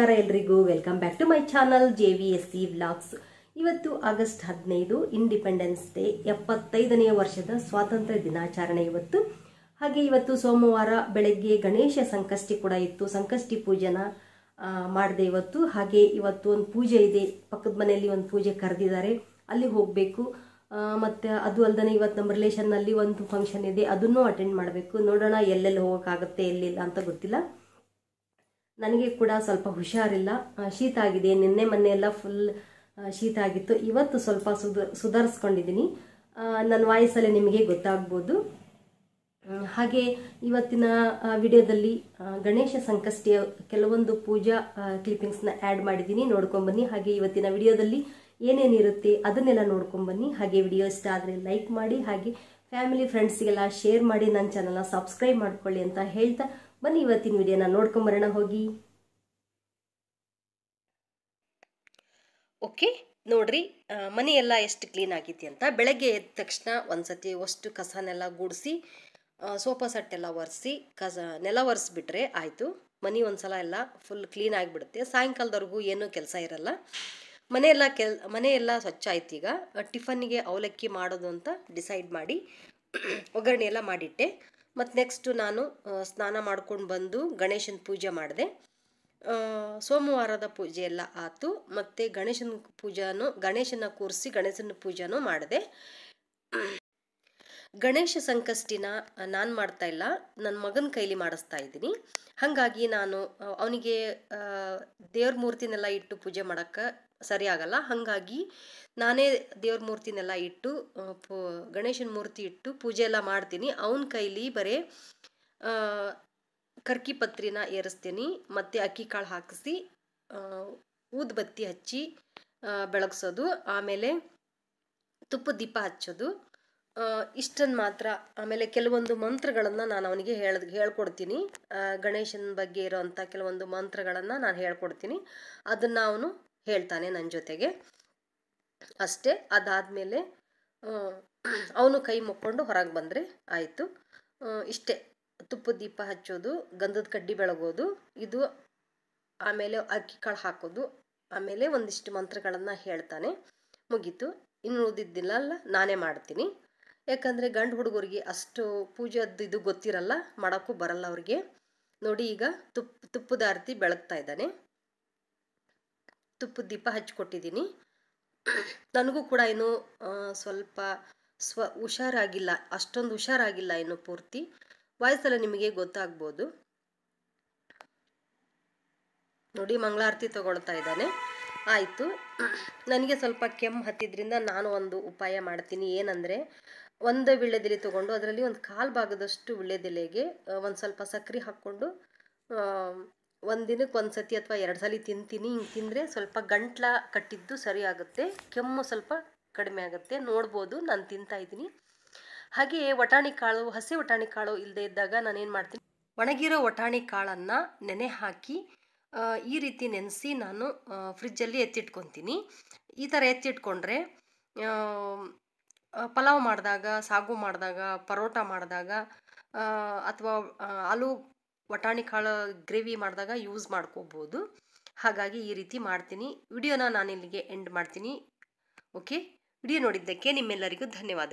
ನಮಸ್ಕಾರ ಎಲ್ರಿಗೂ welcome back to my channel J V S C vlogs ಇವತ್ತು August ಹದಿನೈದು ಇಂಡಿಪೆಂಡೆನ್ಸ್ ಡೇ ಎಪ್ಪತ್ತೈದನೆಯ ವರ್ಷದ ಸ್ವಾತಂತ್ರ್ಯ ದಿನಾಚರಣೆ ಇವತ್ತು ಹಾಗೆ ಇವತ್ತು ಸೋಮವಾರ ಬೆಳಗ್ಗೆ ಗಣೇಶ ಸಂಕಷ್ಟಿ ಕೂಡ ಇತ್ತು ಸಂಕಷ್ಟಿ ಪೂಜೆನ ಮಾಡಿದೆ ಇವತ್ತು ಹಾಗೆ ಇವತ್ತು ಒಂದು ಪೂಜೆ ಇದೆ ಪಕ್ಕದ ಮನೆಯಲ್ಲಿ ಒಂದು ಪೂಜೆ ಕರೆದಿದ್ದಾರೆ ಅಲ್ಲಿ ಹೋಗಬೇಕು ಮತ್ತು ಅದು ಅಲ್ಲದೆ ಇವತ್ತು ನಮ್ಮ ರಿಲೇಷನ್ನಲ್ಲಿ ಒಂದು ಫಂಕ್ಷನ್ ಇದೆ ಅದನ್ನು ಅಟೆಂಡ್ ಮಾಡಬೇಕು ನೋಡೋಣ ಎಲ್ಲೆಲ್ಲಿ ಹೋಗೋಕ್ಕಾಗತ್ತೆ ಎಲ್ಲಿಲ್ಲ ಅಂತ ಗೊತ್ತಿಲ್ಲ ನನಗೆ ಕೂಡ ಸ್ವಲ್ಪ ಹುಷಾರಿಲ್ಲ ಆ, ಶೀತ ಆಗಿದೆ ನಿನ್ನೆ ಮೊನ್ನೆ ಎಲ್ಲ ಫುಲ್ ಶೀತ ಆಗಿತ್ತು ಇವತ್ತು ಸ್ವಲ್ಪ ಸುಧ ಸುಧಾರಿಸ್ಕೊಂಡಿದ್ದೀನಿ ನನ್ನ ವಾಯ್ಸಲ್ಲೇ ನಿಮಗೆ ಗೊತ್ತಾಗ್ಬೋದು ಹ್ಮ್, ಹಾಗೆ ಇವತ್ತಿನ ವಿಡಿಯೋದಲ್ಲಿ ಗಣೇಶ ಸಂಕಷ್ಟಿಯ ಕೆಲವೊಂದು ಪೂಜಾ ಕ್ಲಿಪ್ಪಿಂಗ್ಸ್ನ ಆ್ಯಡ್ ಮಾಡಿದ್ದೀನಿ ನೋಡ್ಕೊಂಬನ್ನಿ ಹಾಗೆ ಇವತ್ತಿನ ವಿಡಿಯೋದಲ್ಲಿ ಏನೇನಿರುತ್ತೆ ಅದನ್ನೆಲ್ಲ ನೋಡ್ಕೊಂಬನ್ನಿ ಹಾಗೆ ವಿಡಿಯೋ ಇಷ್ಟ ಆದರೆ ಲೈಕ್ ಮಾಡಿ ಹಾಗೆ ಫ್ಯಾಮಿಲಿ ಫ್ರೆಂಡ್ಸ್ಗೆಲ್ಲ ಶೇರ್ ಮಾಡಿ ನನ್ನ ಚಾನಲ್ನ ಸಬ್ಸ್ಕ್ರೈಬ್ ಮಾಡ್ಕೊಳ್ಳಿ ಅಂತ ಹೇಳ್ತಾ ಬನ್ನಿ ಇವತ್ತಿನ ವಿಡಿಯೋನ ನೋಡ್ಕೊಂಬರೋಣ ಹೋಗಿ ಓಕೆ ನೋಡ್ರಿ ಆ, ಮನೆಯೆಲ್ಲ ಎಷ್ಟು ಕ್ಲೀನ್ ಆಗೈತಿ ಅಂತ ಬೆಳಗ್ಗೆ ಎದ್ದ ತಕ್ಷಣ ಒಂದ್ಸತಿ ಅಷ್ಟು ಕಸನೆಲ್ಲ ಗುಡಿಸಿ ಸೋಫಾ ಸೆಟ್ ಎಲ್ಲ ಒರೆಸಿ ಕಸ ನೆಲ ಒರೆಸ್ಬಿಟ್ರೆ ಆಯಿತು ಮನೆ ಒಂದ್ಸಲ ಎಲ್ಲ ಫುಲ್ ಕ್ಲೀನ್ ಆಗಿಬಿಡುತ್ತೆ ಸಾಯಂಕಾಲದವರೆಗೂ ಏನೂ ಕೆಲಸ ಇರಲ್ಲ ಮನೆಯೆಲ್ಲ ಕೆಲ್ ಮನೆಯೆಲ್ಲ ಸ್ವಚ್ಛ ಆಯ್ತು ಈಗ ಟಿಫನ್ನಿಗೆ ಅವಲಕ್ಕಿ ಮಾಡೋದು ಅಂತ ಡಿಸೈಡ್ ಮಾಡಿ ಒಗ್ಗರಣೆ ಎಲ್ಲ ಮಾಡಿಟ್ಟೆ ಮತ್ತು ನೆಕ್ಸ್ಟು ನಾನು ಆ, ಸ್ನಾನ ಮಾಡ್ಕೊಂಡು ಬಂದು ಗಣೇಶನ ಪೂಜೆ ಮಾಡಿದೆ ಆ, ಸೋಮವಾರದ ಪೂಜೆ ಎಲ್ಲ ಆಯಿತು ಮತ್ತು ಗಣೇಶನ ಪೂಜಾನು ಗಣೇಶನ ಕೂರಿಸಿ ಗಣೇಶನ ಪೂಜಾನು ಮಾಡಿದೆ ಗಣೇಶ ಸಂಕಷ್ಟಿನ ನಾನು ಮಾಡ್ತಾ ಇಲ್ಲ ನನ್ನ ಮಗನ ಕೈಲಿ ಮಾಡಿಸ್ತಾ ಇದ್ದೀನಿ ಹಾಗಾಗಿ ನಾನು ಅವನಿಗೆ ದೇವ್ರ ಮೂರ್ತಿನೆಲ್ಲ ಇಟ್ಟು ಪೂಜೆ ಮಾಡೋಕ್ಕೆ ಸರಿ ಆಗಲ್ಲ ಹಾಗಾಗಿ ನಾನೇ ದೇವ್ರ ಮೂರ್ತಿನೆಲ್ಲ ಇಟ್ಟು ಆ, ಪೂ ಗಣೇಶನ ಮೂರ್ತಿ ಇಟ್ಟು ಪೂಜೆ ಎಲ್ಲ ಮಾಡ್ತೀನಿ ಅವನ ಕೈಲಿ ಬರೀ ಆ, ಕರ್ಕಿ ಪತ್ರಿನ ಏರಿಸ್ತೀನಿ ಮತ್ತು ಅಕ್ಕಿ ಕಾಳು ಹಾಕಿಸಿ ಊದ್ಬತ್ತಿ ಹಚ್ಚಿ ಬೆಳಗ್ಸೋದು ಆಮೇಲೆ ತುಪ್ಪದ ದೀಪ ಹಚ್ಚೋದು ಇಷ್ಟನ್ನು ಮಾತ್ರ ಆಮೇಲೆ ಕೆಲವೊಂದು ಮಂತ್ರಗಳನ್ನು ನಾನು ಅವನಿಗೆ ಹೇಳ ಹೇಳ್ಕೊಡ್ತೀನಿ ಆ, ಗಣೇಶನ ಬಗ್ಗೆ ಇರೋವಂಥ ಕೆಲವೊಂದು ಮಂತ್ರಗಳನ್ನು ನಾನು ಹೇಳ್ಕೊಡ್ತೀನಿ ಅದನ್ನು ಅವನು ಹೇಳ್ತಾನೆ ನನ್ನ ಜೊತೆಗೆ ಅಷ್ಟೇ ಅದಾದಮೇಲೆ ಅವನು ಕೈ ಮುಕ್ಕೊಂಡು ಹೊರಗೆ ಬಂದರೆ ಆಯಿತು ಇಷ್ಟೇ ತುಪ್ಪದ ದೀಪ ಹಚ್ಚೋದು ಗಂಧದ ಕಡ್ಡಿ ಬೆಳಗೋದು ಇದು ಆಮೇಲೆ ಅಕ್ಕಿ ಕಾಳು ಹಾಕೋದು ಆಮೇಲೆ ಒಂದಿಷ್ಟು ಮಂತ್ರಗಳನ್ನು ಹೇಳ್ತಾನೆ ಮುಗೀತು ಇನ್ನು ಉಳಿದಿದ್ದಿಲ್ಲ ನಾನೇ ಮಾಡ್ತೀನಿ ಯಾಕಂದರೆ ಗಂಡು ಹುಡುಗರಿಗೆ ಅಷ್ಟು ಪೂಜೆದ್ದು ಇದು ಗೊತ್ತಿರಲ್ಲ ಮಾಡೋಕ್ಕೂ ಬರಲ್ಲ ಅವ್ರಿಗೆ ನೋಡಿ ಈಗ ತುಪ್ಪ ತುಪ್ಪದ ಆರತಿ ಬೆಳಗ್ತಾ ಇದ್ದಾನೆ ತುಪ್ಪದ ದೀಪ ಹಚ್ಕೊಟ್ಟಿದ್ದೀನಿ ನನಗೂ ಕೂಡ ಇನ್ನು ಆ, ಸ್ವಲ್ಪ ಸ್ವ ಹುಷಾರಾಗಿಲ್ಲ ಅಷ್ಟೊಂದು ಹುಷಾರಾಗಿಲ್ಲ ಇನ್ನು ಪೂರ್ತಿ ವಾಯ್ಸೆಲ್ಲ ನಿಮಗೆ ಗೊತ್ತಾಗ್ಬೋದು ನೋಡಿ ಮಂಗಳಾರತಿ ತಗೊಳ್ತಾ ಇದ್ದಾನೆ ಆಯಿತು ನನಗೆ ಸ್ವಲ್ಪ ಕೆಮ್ಮು ಹತ್ತಿದ್ರಿಂದ ನಾನು ಒಂದು ಉಪಾಯ ಮಾಡ್ತೀನಿ ಏನಂದರೆ ಒಂದು ವಿಳ್ಳೆದೆಲೆ ತೊಗೊಂಡು ಅದರಲ್ಲಿ ಒಂದು ಕಾಲು ಭಾಗದಷ್ಟು ವಿಳ್ಳೆದೆಲೆಗೆ ಒಂದು ಸ್ವಲ್ಪ ಸಕ್ಕರೆ ಹಾಕ್ಕೊಂಡು ಒಂದು ದಿನಕ್ಕೆ ಒಂದು ಸತಿ ಅಥವಾ ಎರಡು ಸಲ ತಿಂತೀನಿ ಹಿಂಗೆ ತಿಂದರೆ ಸ್ವಲ್ಪ ಗಂಟ್ಲ ಕಟ್ಟಿದ್ದು ಸರಿ ಆಗುತ್ತೆ ಕೆಮ್ಮು ಸ್ವಲ್ಪ ಕಡಿಮೆ ಆಗುತ್ತೆ ನೋಡ್ಬೋದು ನಾನು ತಿಂತಾ ಇದ್ದೀನಿ ಹಾಗೆ ವಟಾಣಿ ಕಾಳು ಹಸಿ ವಟಾಣಿ ಕಾಳು ಇಲ್ಲದೆ ಇದ್ದಾಗ ನಾನೇನು ಮಾಡ್ತೀನಿ ಒಣಗಿರೋ ವಟಾಣಿ ಕಾಳನ್ನು ನೆನೆ ಹಾಕಿ ಆ, ಈ ರೀತಿ ನೆನೆಸಿ ನಾನು ಫ್ರಿಜ್ಜಲ್ಲಿ ಎತ್ತಿಟ್ಕೊತೀನಿ ಈ ಥರ ಎತ್ತಿಟ್ಕೊಂಡ್ರೆ ಆ, ಆ, ಪಲಾವ್ ಮಾಡಿದಾಗ ಸಾಗು ಮಾಡಿದಾಗ ಪರೋಟ ಮಾಡಿದಾಗ ಅಥವಾ ಆಲೂ ವಟಾಣಿ ಕಾಳು ಗ್ರೇವಿ ಮಾಡಿದಾಗ ಯೂಸ್ ಮಾಡ್ಕೋಬೋದು ಹಾಗಾಗಿ ಈ ರೀತಿ ಮಾಡ್ತೀನಿ ವಿಡಿಯೋನ ನಾನು ಇಲ್ಲಿಗೆ ಎಂಡ್ ಮಾಡ್ತೀನಿ ಓಕೆ ವಿಡಿಯೋ ನೋಡಿದ್ದಕ್ಕೆ ನಿಮ್ಮೆಲ್ಲರಿಗೂ ಧನ್ಯವಾದ